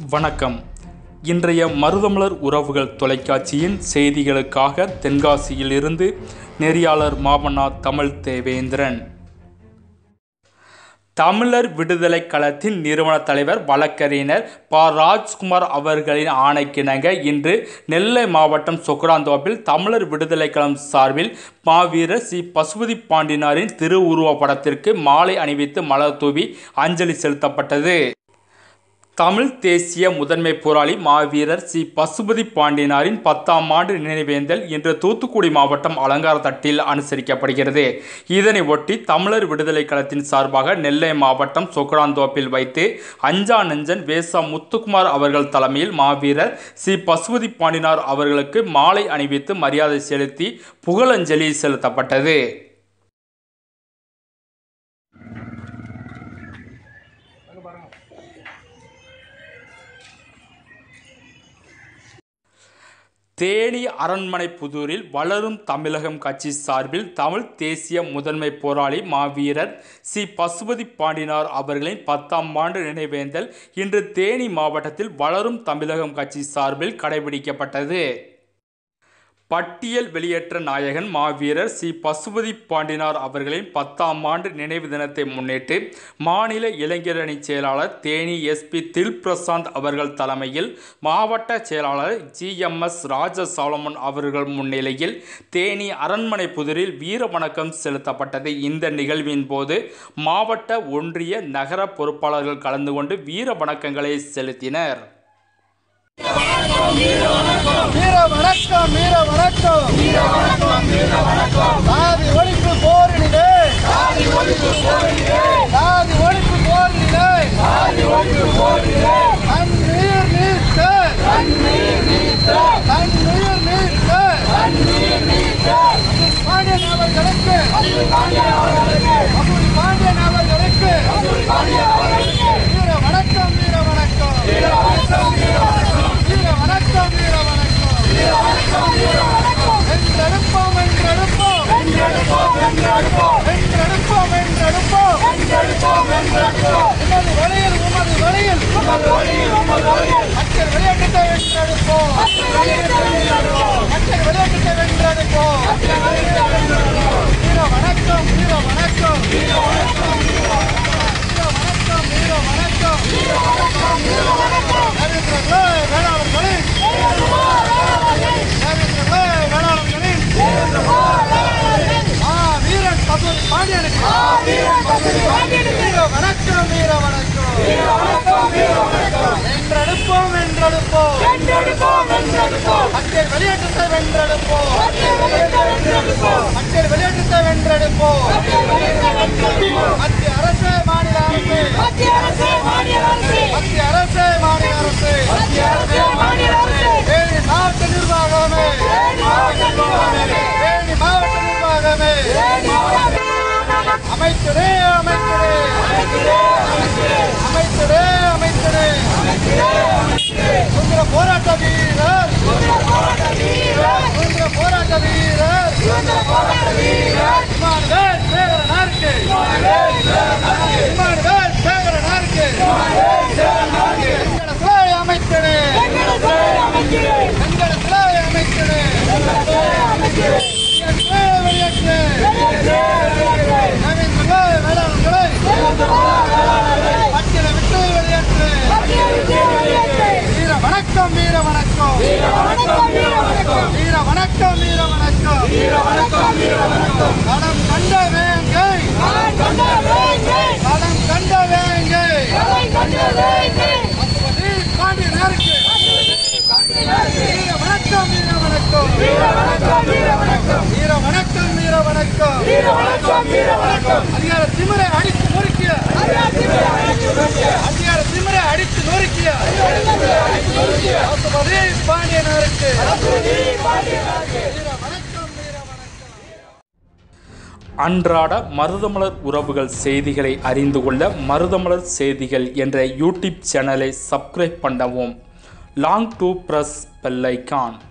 வணக்கம் இன்றைய மருதமலர் உறவுகள் தொலைக்காட்சியின் செய்திகளுக்காக தென்காசியிலிருந்து நெறியாளர் மாமன்னா தமிழ் தேவேந்திரன் தமிழர் விடுதலை களத்தின் நிறுவன தலைவர் வழக்கறிஞர் ப ராஜ்குமார் அவர்களின் ஆணைக்கிணங்க இன்று நெல்லை மாவட்டம் சொக்கராந்தோப்பில் தமிழர் விடுதலை களம் சார்பில் மாவீரர் சி பசுபதி பாண்டினாரின் திருவுருவப் படத்திற்கு மாலை அணிவித்து மலர் தூவி அஞ்சலி செலுத்தப்பட்டது தமிழ் தேசிய முதன்மை போராளி மாவீரர் சி பசுபதி பாண்டியனாரின் பத்தாம் ஆண்டு நினைவேந்தல் இன்று தூத்துக்குடி மாவட்டம் அலங்காரத்தட்டில் அனுசரிக்கப்படுகிறது இதனை ஒட்டி தமிழர் விடுதலை களத்தின் சார்பாக நெல்லை மாவட்டம் சொக்கராந்தோப்பில் வைத்து அஞ்சா நெஞ்சன் வேசா முத்துக்குமார் அவர்கள் தலைமையில் மாவீரர் சி பசுபதி பாண்டினார் அவர்களுக்கு மாலை அணிவித்து மரியாதை செலுத்தி புகழஞ்சலி செலுத்தப்பட்டது தேனி அரண்மனை புதூரில் வளரும் தமிழகம் கட்சி சார்பில் தமிழ் தேசிய முதன்மை போராளி மாவீரர் சி பசுபதி பாண்டினார் அவர்களின் பத்தாம் ஆண்டு நினைவேந்தல் இன்று தேனி மாவட்டத்தில் வளரும் தமிழகம் கட்சி சார்பில் கடைபிடிக்கப்பட்டது பட்டியல் வெளியேற்ற நாயகன் மாவீரர் சி பசுபதி பாண்டினார் அவர்களின் பத்தாம் ஆண்டு நினைவு தினத்தை முன்னிட்டு மாநில இளைஞரணி செயலாளர் தேனி எஸ்பி தில் பிரசாந்த் அவர்கள் தலைமையில் மாவட்ட செயலாளர் ஜி எம் எஸ் ராஜ சாலமன் அவர்கள் முன்னிலையில் தேனி அரண்மனை புதரில் வீர வணக்கம் செலுத்தப்பட்டது இந்த நிகழ்வின் போது மாவட்ட ஒன்றிய நகர பொறுப்பாளர்கள் கலந்து கொண்டு வீர வணக்கங்களை செலுத்தினர் வீர வணக்கம் வீர வணக்கம் வீர வணக்கம் சாதி ஒழிப்பு போரினிலே சாதி ஒழிப்பு போரினிலே சாதி ஒழிப்பு போரினிலே சாதி ஒழிப்பு போரினிலே தண்ணீர் நீத்த தண்ணீர் நீத்த தண்ணீர் நீத்த தண்ணீர் நீத்த பாண்டியன் அவர்களுக்கு பாண்டியன் அவர்களுக்கு பாண்டியன் அவர்களுக்கு பாண்டியன் அவர்களுக்கு வீர வணக்கம் வீர வணக்கம் வீர வணக்கம் வீர வணக்கம் வீர வணக்கம் வீர வணக்கம் வீர வணக்கம் வீர வணக்கம் வென்றெடுப்போம் வென்றெடுப்போம் வென்றெடுப்போம் வென்றெடுப்போம் வென்றெடுப்போம் வென்றெடுப்போம் வென்றெடுப்போம் வென்றெடுப்போம் உமது வழியில் உமது வழியில் உமது வழியில் உமது வழியில் மக்கள் விளையாட்டத்தை வென்றெடுப்போம் மக்கள் விளையாட்டத்தை வென்றெடுப்போம் மக்கள் விளையாட்டத்தை வென்றெடுப்போம் மக்கள் விளையாட்டத்தை வென்றெடுப்போம் வீர வணக்கம் வீர வணக்கம் வீர வணக்கம் வீர வணக்கம் வீர வணக்கம் வீர வணக்கம் வீர வணக்கம் நரேந்திரர்களே வேளாளர்களே நரேந்திரர்களே வேளாளர்களே ஆ வீரன் பசுபதி பாண்டியனுக்கு ஆ வீரன் பசுபதி பாண்டியனுக்கு வீர வணக்கம் வீர வணக்கம் வீர வணக்கம் வீர வணக்கம் வென்றெடுப்போம் வென்றெடுப்போம் வென்றெடுப்போம் வென்றெடுப்போம் மக்கள் வெளியேற்றத்தை வென்றெடுப்போம் வென்றெடுப்போம் மக்கள் வெளியேற்றத்தை வென்றெடுப்போம் மத்திய அரசு மாநில அரசு மத்திய அரசு மாநில அரசு மத்திய அரசு மாநில அரசு மத்திய அரசு மாநில அரசு தேனி மாவட்ட நிர்வாகமே தேனி மாவட்ட நிர்வாகமே அமைச்சரே அமைச்சரே அமைச்சரே அமைச்சரே சுந்தர போராட்ட வீரர் சுந்தர போராட்ட வீரர் இமானுவேல் சேகரனாருக்கு இமானுவேல் சேகரனாருக்கு எங்கள சிலை அமைச்சரே எங்கள சிலை அமைச்சரே வெளியேற்று, வெளியேற்று. நவீன்களே, வேளாண்களே, பட்டியலை விட்டு வெளியேற்று. வீர வணக்கம் வீர வணக்கம் வீர வணக்கம் வீர வணக்கம் வீர வணக்கம் வீர வணக்கம் வீர வணக்கம் வீர வணக்கம் களம் கண்ட வேங்கை களம் கண்ட வேங்கை பசுபதி பாண்டியனாருக்கு வீர வணக்கம் வீர வணக்கம் வீர வணக்கம் வீர வணக்கம் வீர வணக்கம் வீர வணக்கம் வீர வணக்கம் வீர வணக்கம் அதிகார திமிரை அடித்து நொறுக்கிய அதிகார திமிரை அடித்து நொறுக்கிய பசுபதி பாண்டியனாருக்கு வீர வணக்கம் வீர வணக்கம் அன்றாட மருதமலர் உறவுகள் செய்திகளை அறிந்து கொள்ள மருதமலர் செய்திகள் என்ற யூடியூப் சேனலை சப்ஸ்கிரைப் பண்ணவும் லாங் டு ப்ரெஸ் பெல்லைக்கான்